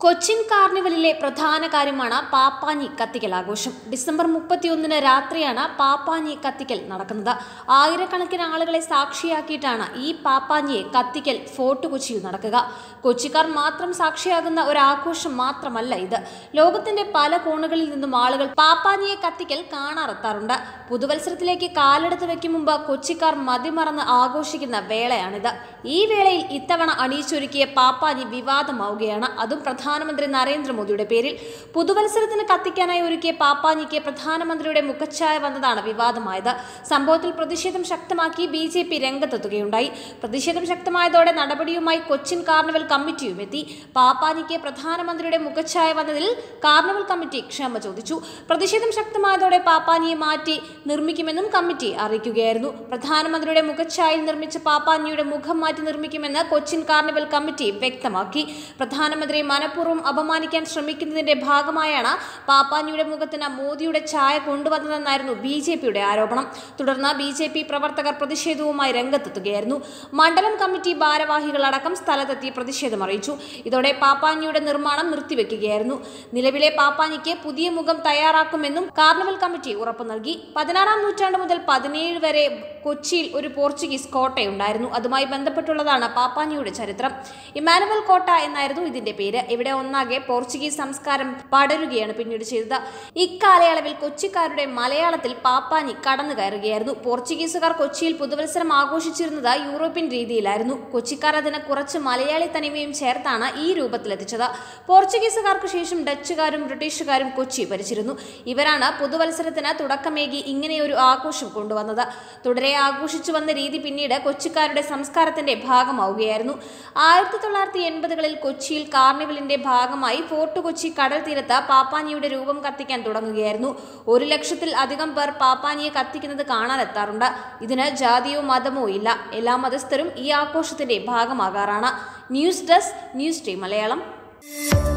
കൊച്ചിൻ കാർണിവലിലെ പ്രധാന കാര്യമാണ് പാപ്പാഞ്ഞി കത്തിക്കൽ ആഘോഷം ഡിസംബർ മുപ്പത്തിയൊന്നിന് രാത്രിയാണ് പാപ്പാഞ്ഞി കത്തിക്കൽ നടക്കുന്നത് ആയിരക്കണക്കിന് ആളുകളെ സാക്ഷിയാക്കിയിട്ടാണ് ഈ പാപ്പാഞ്ഞിയെ കത്തിക്കൽ ഫോർട്ട് കൊച്ചിയിൽ നടക്കുക കൊച്ചിക്കാർ മാത്രം സാക്ഷിയാകുന്ന ഒരു ആഘോഷം മാത്രമല്ല ഇത് ലോകത്തിന്റെ പല കോണുകളിൽ നിന്നും ആളുകൾ പാപ്പാഞ്ഞിയെ കത്തിക്കൽ കാണാറെത്താറുണ്ട് പുതുവത്സരത്തിലേക്ക് കാലെടുത്ത് വെക്കും മുമ്പ് കൊച്ചിക്കാർ മതിമറന്ന് ആഘോഷിക്കുന്ന വേളയാണിത് ഈ വേളയിൽ ഇത്തവണ അണിയിച്ചൊരുക്കിയ പാപ്പാഞ്ഞി വിവാദമാവുകയാണ് അതും പ്രധാനമന്ത്രി നരേന്ദ്രമോദിയുടെ പേരിൽ പുതുവത്സരത്തിന് കത്തിക്കാനായി ഒരുക്കിയ പാപ്പാഞ്ഞിക്ക് പ്രധാനമന്ത്രിയുടെ മുഖച്ഛായ വന്നതാണ് വിവാദമായത് സംഭവത്തിൽ പ്രതിഷേധം ശക്തമാക്കി ബി ജെ പി രംഗത്തെത്തുകയുണ്ടായി പ്രതിഷേധം ശക്തമായതോടെ നടപടിയുമായി കൊച്ചിൻ കാർണിവൽ കമ്മിറ്റിയും എത്തി പാപ്പാഞ്ഞിക്ക് പ്രധാനമന്ത്രിയുടെ മുഖച്ഛായ വന്നതിൽ കാർണിവൽ കമ്മിറ്റി ക്ഷമ ചോദിച്ചു പ്രതിഷേധം ശക്തമായതോടെ പാപ്പാഞ്ഞിയെ മാറ്റി നിർമ്മിക്കുമെന്നും കമ്മിറ്റി അറിയിക്കുകയായിരുന്നു പ്രധാനമന്ത്രിയുടെ മുഖച്ഛായയിൽ നിർമ്മിച്ച പാപ്പാഞ്ഞിയുടെ മുഖം മാറ്റി നിർമ്മിക്കുമെന്ന് കൊച്ചിൻ കാർണിവൽ കമ്മിറ്റി വ്യക്തമാക്കി പ്രധാനമന്ത്രി മനഃപൂർവ്വം അപമാനിക്കാൻ ശ്രമിക്കുന്നതിന്റെ ഭാഗമായാണ് പാപ്പാഞ്ഞിയുടെ മുഖത്തിന് മോദിയുടെ ഛായ കൊണ്ടുവന്നതെന്നായിരുന്നു ബി ജെ പിയുടെ ആരോപണം തുടർന്ന് ബി ജെ പി പ്രവർത്തകർ പ്രതിഷേധവുമായി രംഗത്തെത്തുകയായിരുന്നു മണ്ഡലം കമ്മിറ്റി ഭാരവാഹികളടക്കം സ്ഥലത്തെത്തി പ്രതിഷേധം അറിയിച്ചു ഇതോടെ പാപ്പാഞ്ഞിയുടെ നിർമ്മാണം നിർത്തിവെക്കുകയായിരുന്നു നിലവിലെ പാപ്പാഞ്ഞിക്ക് പുതിയ മുഖം തയ്യാറാക്കുമെന്നും കാർണിവൽ കമ്മിറ്റി ഉറപ്പു നൽകി പതിനാറാം നൂറ്റാണ്ട് മുതൽ പതിനേഴ് വരെ കൊച്ചിയിൽ ഒരു പോർച്ചുഗീസ് കോട്ടയുണ്ടായിരുന്നു അതുമായി ബന്ധപ്പെട്ടുള്ളതാണ് പാപ്പാഞ്ഞിയുടെ ചരിത്രം ഇമാനുവൽ കോട്ട എന്നായിരുന്നു ഇതിന്റെ പേര് ഇവിടെ ഒന്നാകെ പോർച്ചുഗീസ് സംസ്കാരം പടരുകയാണ് പിന്നീട് ചെയ്തത് ഇക്കാലയളവിൽ കൊച്ചിക്കാരുടെ മലയാളത്തിൽ പാപ്പാഞ്ഞി കടന്നു കയറുകയായിരുന്നു പോർച്ചുഗീസുകാർ കൊച്ചിയിൽ പുതുവത്സരം ആഘോഷിച്ചിരുന്നത് യൂറോപ്യൻ രീതിയിലായിരുന്നു കൊച്ചിക്കാർ അതിന് കുറച്ച് മലയാളി തനിമയും ചേർത്താണ് ഈ രൂപത്തിലെത്തിച്ചത് പോർച്ചുഗീസുകാർക്ക് ശേഷം ഡച്ചുകാരും ബ്രിട്ടീഷുകാരും കൊച്ചി ഭരിച്ചിരുന്നു ഇവരാണ് പുതുവത്സരത്തിന് തുടക്കമേകി ഇങ്ങനെയൊരു ആഘോഷം കൊണ്ടുവന്നത് തുടരെ ആഘോഷിച്ചു വന്ന രീതി പിന്നീട് കൊച്ചിക്കാരുടെ സംസ്കാരത്തിന്റെ ഭാഗമാവുകയായിരുന്നു ആയിരത്തി തൊള്ളായിരത്തി എൺപതുകളിൽ കൊച്ചിയിൽ കാർണിവലിന്റെ ഭാഗമായി ഫോർട്ട് കൊച്ചി കടൽ തീരത്ത് പാപ്പാനിയുടെ രൂപം കത്തിക്കാൻ തുടങ്ങുകയായിരുന്നു ഒരു ലക്ഷത്തിൽ അധികം പേർ പാപ്പാനിയെ കത്തിക്കുന്നത് കാണാനെത്താറുണ്ട് ഇതിന് ജാതിയോ മതമോ ഇല്ല എല്ലാ മതസ്ഥരും ഈ ആഘോഷത്തിന്റെ ഭാഗമാകാറാണ് news desk news team Malayalam